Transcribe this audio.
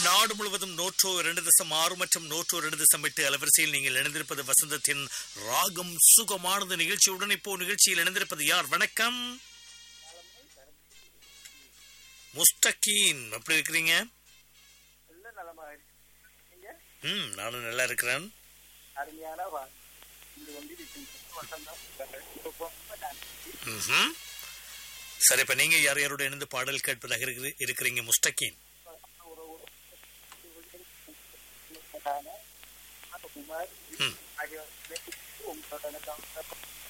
நாடு முழுவதும் நூற்று இரண்டு தசம் ஆறு மற்றும் நூற்று இரண்டு தசம் எட்டு அலவரிசையில் நீங்கள் இணைந்திருப்பது வசந்தத்தின் ராகம் சுகமானது நிகழ்ச்சியுடன் இப்போ நிகழ்ச்சியில் இணைந்திருப்பது யார் வணக்கம் முஸ்தகீன் எப்படி இருக்கிறீங்க நல்ல நலமாக இருக்கு. நீங்க ம் நானும் நல்லா இருக்கிறேன் அருமையான வா- இது வந்து இது வசந்தம் இப்போ நான் ம்ஹும். சரி இப்ப நீங்க யார் யாரோட இணைந்து பாடல் கேட்பதாக இருக்கிற- இருக்கிறீங்க முஸ்தகீன் ஒரு ஒரு குமார் ம். ஆகியோர் உங்களோட